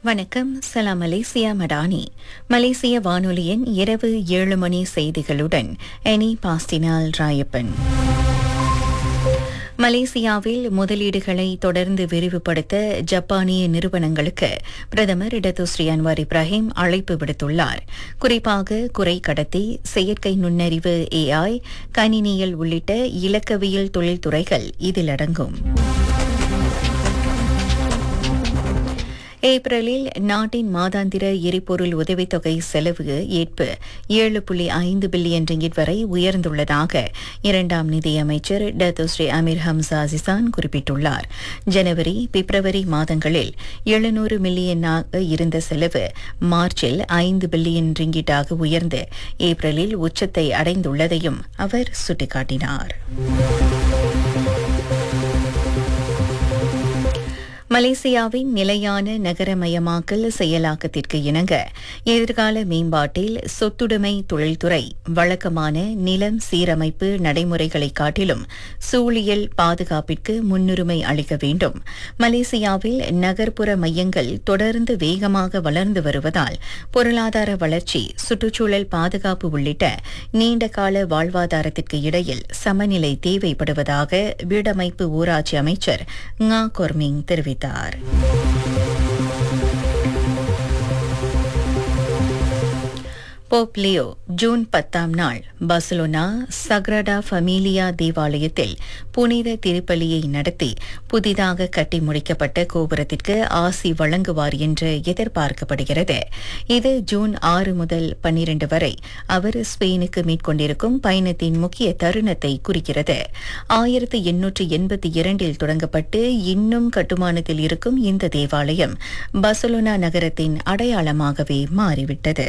வணக்கம் சலாம் மலேசியா மடானி மலேசிய வானொலியின் இரவு ஏழு மணி செய்திகளுடன் எனி பாஸ்டினால் ராயப்பன் மலேசியாவில் முதலீடுகளை தொடர்ந்து விரிவுபடுத்த ஜப்பானிய நிறுவனங்களுக்கு பிரதமர் இடதுஸ்ரீ அன்வார் இப்ராஹிம் அழைப்பு விடுத்துள்ளார் குறிப்பாக குறை கடத்தி செயற்கை நுண்ணறிவு ஏஐ கணினியல் உள்ளிட்ட இலக்கவியல் தொழில்துறைகள் இதில் அடங்கும் ஏப்ரலில் நாட்டின் மாதாந்திர எரிபொருள் உதவித்தொகை செலவு ஏற்பு ஏழு புள்ளி ஐந்து பில்லியன் ரிங்கிட் வரை உயர்ந்துள்ளதாக இரண்டாம் நிதியமைச்சர் டத்துஸ்ரீ அமீர் ஹம்சா அசிசான் குறிப்பிட்டுள்ளார் ஜனவரி பிப்ரவரி மாதங்களில் எழுநூறு மில்லியனாக இருந்த செலவு மார்ச்சில் ஐந்து பில்லியன் ரிங்கிட்டாக உயர்ந்து ஏப்ரலில் உச்சத்தை அடைந்துள்ளதையும் அவர் சுட்டிக்காட்டினார் மலேசியாவின் நிலையான நகரமயமாக்கல் செயலாக்கத்திற்கு இணங்க எதிர்கால மேம்பாட்டில் சொத்துடைமை தொழில்துறை வழக்கமான நிலம் சீரமைப்பு நடைமுறைகளை காட்டிலும் சூழியல் பாதுகாப்பிற்கு முன்னுரிமை அளிக்க வேண்டும் மலேசியாவில் நகர்ப்புற மையங்கள் தொடர்ந்து வேகமாக வளர்ந்து வருவதால் பொருளாதார வளர்ச்சி சுற்றுச்சூழல் பாதுகாப்பு உள்ளிட்ட நீண்டகால வாழ்வாதாரத்திற்கு இடையில் சமநிலை தேவைப்படுவதாக வீடமைப்பு ஊராட்சி அமைச்சர் ngா கொர்மிங் தெரிவித்தார் தெரிவித்தார் போப் லியோ ஜூன் பத்தாம் நாள் பர்சலோனா சக்ரடா ஃபமீலியா தேவாலயத்தில் புனித திருப்பலியை நடத்தி புதிதாக கட்டி முடிக்கப்பட்ட கோபுரத்திற்கு ஆசி வழங்குவார் என்று எதிர்பார்க்கப்படுகிறது இது ஜூன் ஆறு முதல் பன்னிரண்டு வரை அவர் ஸ்பெயினுக்கு மேற்கொண்டிருக்கும் பயணத்தின் முக்கிய தருணத்தை குறிக்கிறது ஆயிரத்து எண்ணூற்று எண்பத்தி இரண்டில் தொடங்கப்பட்டு இன்னும் கட்டுமானத்தில் இருக்கும் இந்த தேவாலயம் பர்சலோனா நகரத்தின் அடையாளமாகவே மாறிவிட்டது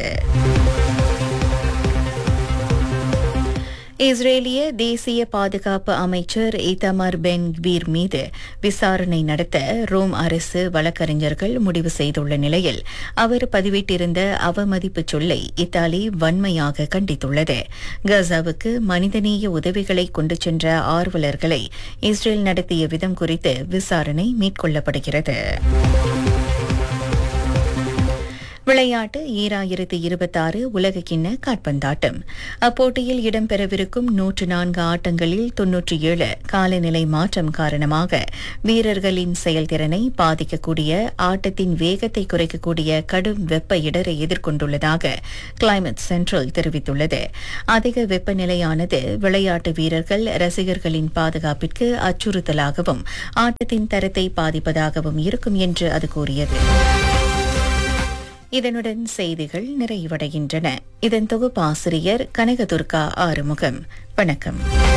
இஸ்ரேலிய தேசிய பாதுகாப்பு அமைச்சர் இத்தமர் பென் வீர் மீது விசாரணை நடத்த ரோம் அரசு வழக்கறிஞர்கள் முடிவு செய்துள்ள நிலையில் அவர் பதிவிட்டிருந்த அவமதிப்பு சொல்லை இத்தாலி வன்மையாக கண்டித்துள்ளது கசாவுக்கு மனிதநேய உதவிகளை கொண்டு சென்ற ஆர்வலர்களை இஸ்ரேல் நடத்திய விதம் குறித்து விசாரணை மேற்கொள்ளப்படுகிறது விளையாட்டு ஈராயிரத்து இருபத்தாறு உலகக்கிண்ண காட்பந்தாட்டம் அப்போட்டியில் இடம்பெறவிருக்கும் நூற்று நான்கு ஆட்டங்களில் தொன்னூற்றி ஏழு காலநிலை மாற்றம் காரணமாக வீரர்களின் செயல்திறனை பாதிக்கக்கூடிய ஆட்டத்தின் வேகத்தை குறைக்கக்கூடிய கடும் வெப்ப இடரை எதிர்கொண்டுள்ளதாக கிளைமேட் சென்ட்ரல் தெரிவித்துள்ளது அதிக வெப்பநிலையானது விளையாட்டு வீரர்கள் ரசிகர்களின் பாதுகாப்பிற்கு அச்சுறுத்தலாகவும் ஆட்டத்தின் தரத்தை பாதிப்பதாகவும் இருக்கும் என்று அது கூறியது இதனுடன் செய்திகள் நிறைவடைகின்றன இதன் தொகுப்பாசிரியர் கனகதுர்கா ஆறுமுகம் வணக்கம்